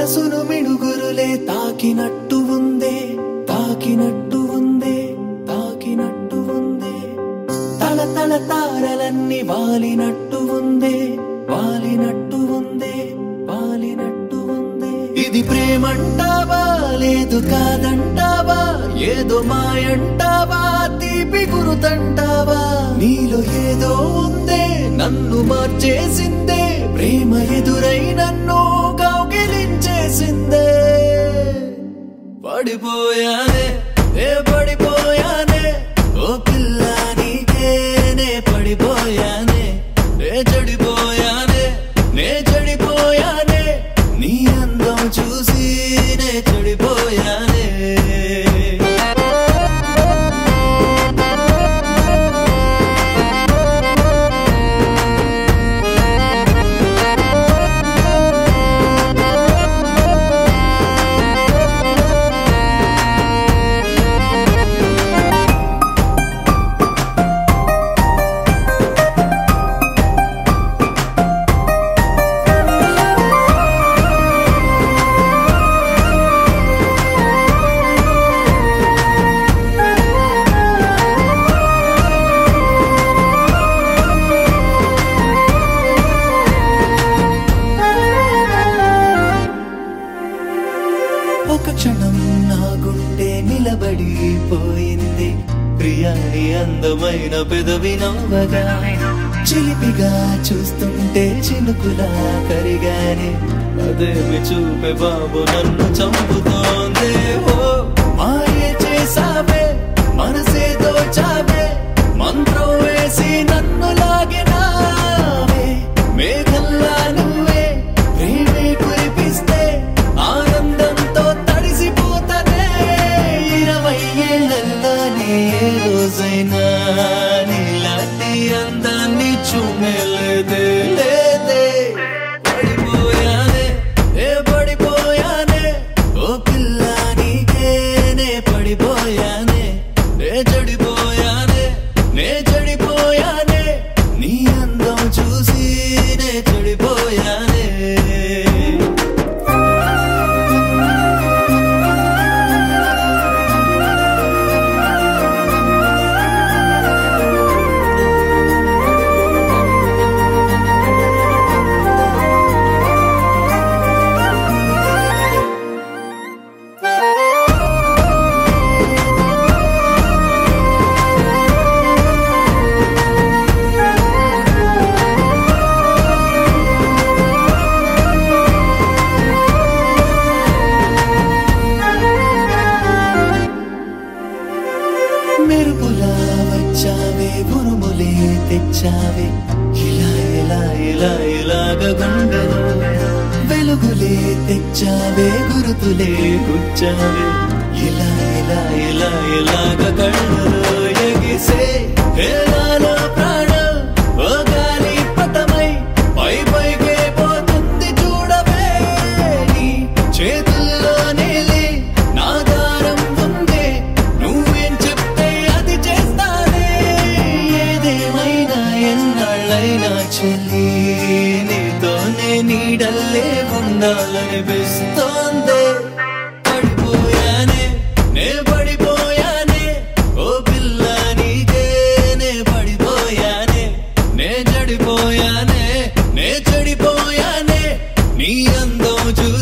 మనసును మిడుగురులే తాకినట్టు ఉందే తాకినట్టు ఉందే తాకినట్టు ఉందే తల తల తారలన్నీ వాలినట్టు ఉందే వాలినట్టు ఉందే వాలినట్టు ఉందే ఇది ప్రేమంటావా లేదు కాదంటావా ఏదో మాయంటావా తీపి గురుతంటావా నీలో ఏదో ఉందే నన్ను మార్చేసిందే ప్రేమ ఎదురై నన్ను కౌగిలించేసిందే పడిపోయానే ఏ పడిపోయానే ఓ పిల్ల నీకేనే పడిపోయానే నే చెడిపోయానే నే చెడిపోయానే నీ అందం చూసి నే చెడిపోయానే ఒక క్షణం నా గుండె నిలబడిపోయింది ప్రియాని అందమైన పెదవి నవ్వగా చిలిపిగా చూస్తుంటే చినుకులా కరిగానే అదేమి చూపే బాబు నన్ను చంపుతోందే ఓ మాయే చేసావే మనసే దోచావే మంత్రం వేసి నన్ను లాగినావే మేఘల్లా నువ్వే ప్రేమే కురిపిస్తే ఆనందంతో తడిసిపోతనే ఇరవై ఏళ్ళల్లోనే ఏ రోజైనా నీలాంటి అందాన్ని చూమెలేదే లేదే పడిపోయానే ఏ పడిపోయానే ఓ పిల్ల నీకేనే పడిపోయానే నే చెడిపోయానే నే చెడిపోయానే నీ అందం చూసి నే చెడిపోయానే మెరుపులా వచ్చావే ఉరుములే తెచ్చావే ఇలా ఇలా ఇలా ఇలాగ గుండెలో వెలుగులే తెచ్చావే గురుతులే గుచ్చావే ఇలా ఇలా ఇలా ఇలాగ కళ్ళలో ఎగిసే వేలాలో ప్రాణం ఓ గాలి పటమై పై పైకే పోతుంది చూడవే నీ చేతుల్లో నీలి నా దారం ఉందే నువ్వేం చెప్తే అది చేస్తానే ఏదేమైనా ఎన్నాళ్ళైనా చెల్లి నీతోనే నీడల్లే ఉండాలనిపిస్తోందే పడిపోయానే నే పడిపోయానే ఓ పిల్ల నీకేనే పడిపోయానే నే చెడిపోయానే నే చెడిపోయానే నీ అందం చూ